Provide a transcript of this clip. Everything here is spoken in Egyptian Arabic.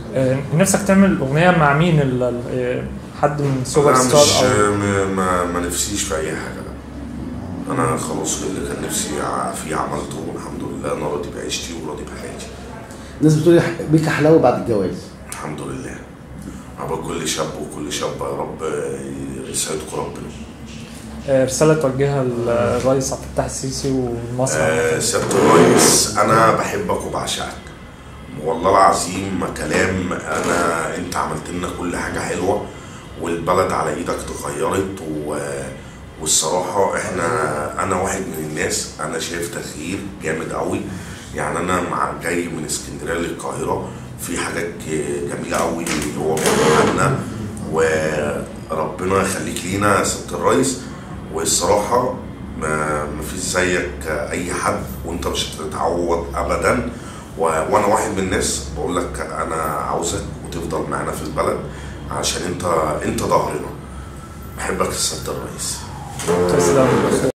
آه، نفسك تعمل اغنيه مع مين ال- ال- آه، حد من سوبر انا ستار مش او م- ما, ما نفسيش في اي حاجه لا انا خلاص اللي كان نفسي ع- فيه عملته والحمد لله انا راضي بعيشتي وراضي بحياتي الناس بتقول لي بيك حلاوه بعد الجواز الحمد لله عبر كل شاب وكل شاب يا رب يسعدكم ربنا آه، رساله توجهها للرئيس عبد الفتاح السيسي ومصر آه عامة. سيادة الرئيس أنا بحبك وبعشقك والله العظيم ما كلام أنا أنت عملت لنا كل حاجة حلوة والبلد على إيدك اتغيرت و... والصراحة إحنا أنا واحد من الناس أنا شايف تغيير جامد قوي يعني أنا مع جاي من اسكندرية للقاهرة في حاجات ج- جميلة قوي هو بيعملها لنا وربنا يخليك لينا يا سيادة الرئيس والصراحة ما ما فيش زيك اي حد وانت مش هتتعوض ابدا و... وانا واحد من الناس بقول لك انا عاوزك وتفضل معانا في البلد عشان انت انت ظهرنا بحبك يا سياده الرئيس تسلم